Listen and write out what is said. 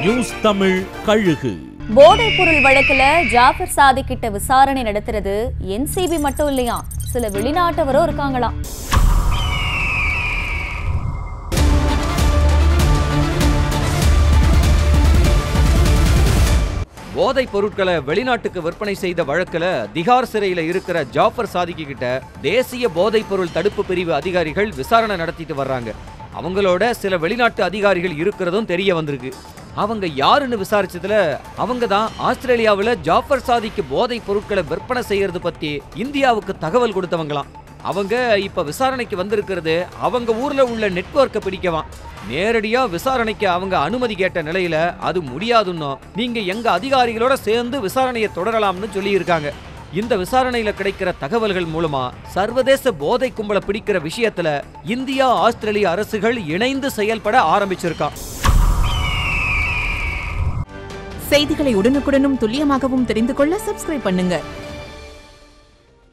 news Tamil கழுகு போதைப் பொருள் வழக்குல ஜாஃபர் சாதிக் கிட்ட விசாரணை நடத்துறது என்சிபி மட்டும் இல்லையா சில வெளிநாட்டவரும் இருக்காங்களாம் போதைப் பொருட்களை வெளிநாட்டுக்கு விற்பனை செய்த வழக்குல திகார் சிறையில இருக்கிற ஜாஃபர் சாதிக்கு கிட்ட தேசிய போதைப் பொருள் தடுப்பு பிரிவு அதிகாரிகள் விசாரணை நடத்திட்டு வர்றாங்க அவங்களோட சில வெளிநாட்டு அதிகாரிகள் இருக்கிறதும் தெரிய வந்திருக்கு அவங்க யாருன்னு விசாரிச்சதுல அவங்க தான் ஆஸ்திரேலியாவுல ஜாஃபர் சாதிக்கு போதைப் பொருட்களை விற்பனை செய்யறது பத்தி இந்தியாவுக்கு தகவல் கொடுத்தவங்களாம் அவங்க இப்ப விசாரணைக்கு வந்திருக்கிறது அவங்க ஊர்ல உள்ள நெட்வொர்க்கை பிடிக்கவாம் நேரடியா விசாரணைக்கு அவங்க அனுமதி கேட்ட நிலையில அது முடியாதுன்னோ நீங்க எங்க அதிகாரிகளோட சேர்ந்து விசாரணையை தொடரலாம்னு சொல்லியிருக்காங்க இந்த விசாரணையில கிடைக்கிற தகவல்கள் மூலமா சர்வதேச போதை கும்பலை பிடிக்கிற விஷயத்துல இந்தியா ஆஸ்திரேலிய அரசுகள் இணைந்து செயல்பட ஆரம்பிச்சிருக்கான் செய்திகளை உடனுக்குடனும் துல்லியமாகவும் தெரிந்து கொள்ள சப்ஸ்கிரைப் பண்ணுங்க